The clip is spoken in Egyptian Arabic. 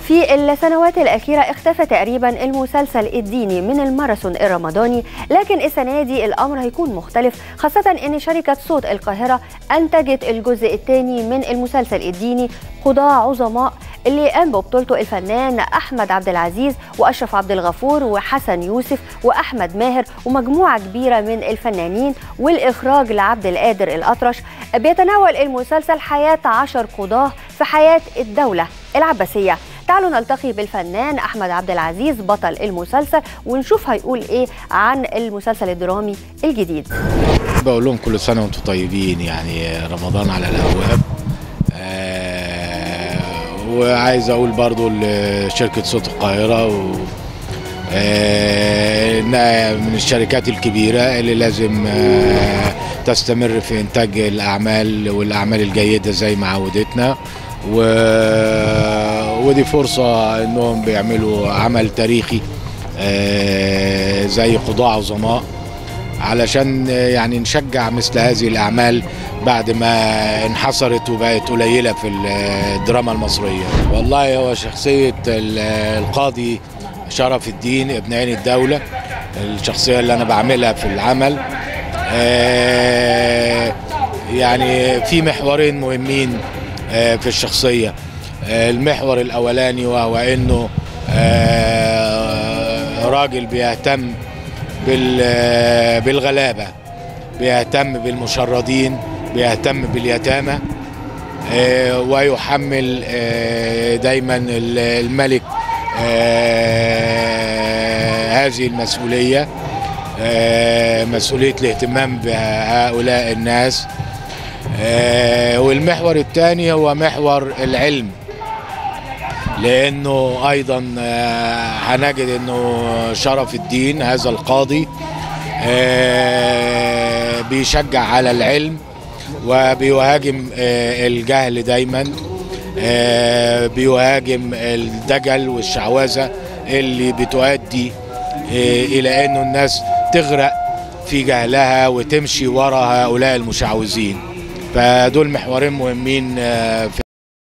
في السنوات الأخيرة اختفى تقريبا المسلسل الديني من الماراثون الرمضاني لكن السنة دي الأمر هيكون مختلف خاصة أن شركة صوت القاهرة أنتجت الجزء الثاني من المسلسل الديني قضاة عظماء اللي قام ببطولته الفنان أحمد عبد العزيز وأشرف عبد الغفور وحسن يوسف وأحمد ماهر ومجموعة كبيرة من الفنانين والإخراج لعبد القادر الأطرش بيتناول المسلسل حياة عشر قضاة في حياة الدولة العباسية تعالوا نلتقي بالفنان أحمد عبد العزيز بطل المسلسل ونشوف هيقول إيه عن المسلسل الدرامي الجديد بقول لهم كل سنة وانتم طيبين يعني رمضان على الأبواب آه وعايز أقول برضو لشركة صوت القاهرة و آه إنها من الشركات الكبيرة اللي لازم آه تستمر في إنتاج الأعمال والأعمال الجيدة زي ما عودتنا و... ودي فرصة إنهم بيعملوا عمل تاريخي آه زي قضاء عظماء علشان يعني نشجع مثل هذه الأعمال بعد ما انحصرت وبقت قليلة في الدراما المصرية والله هو شخصية القاضي شرف الدين ابن عين الدولة الشخصية اللي أنا بعملها في العمل يعني في محورين مهمين في الشخصية المحور الأولاني وهو أنه راجل بيهتم بالغلابة بيهتم بالمشردين بيهتم باليتامى ويحمل دايما الملك هذه المسؤولية مسؤولية الاهتمام بهؤلاء الناس والمحور الثاني هو محور العلم لانه ايضا هنجد انه شرف الدين هذا القاضي بيشجع على العلم وبيهاجم الجهل دايما بيهاجم الدجل والشعوذه اللي بتؤدي الى انه الناس تغرق في جهلها وتمشي وراء هؤلاء المشعوذين فدول محورين مهمين في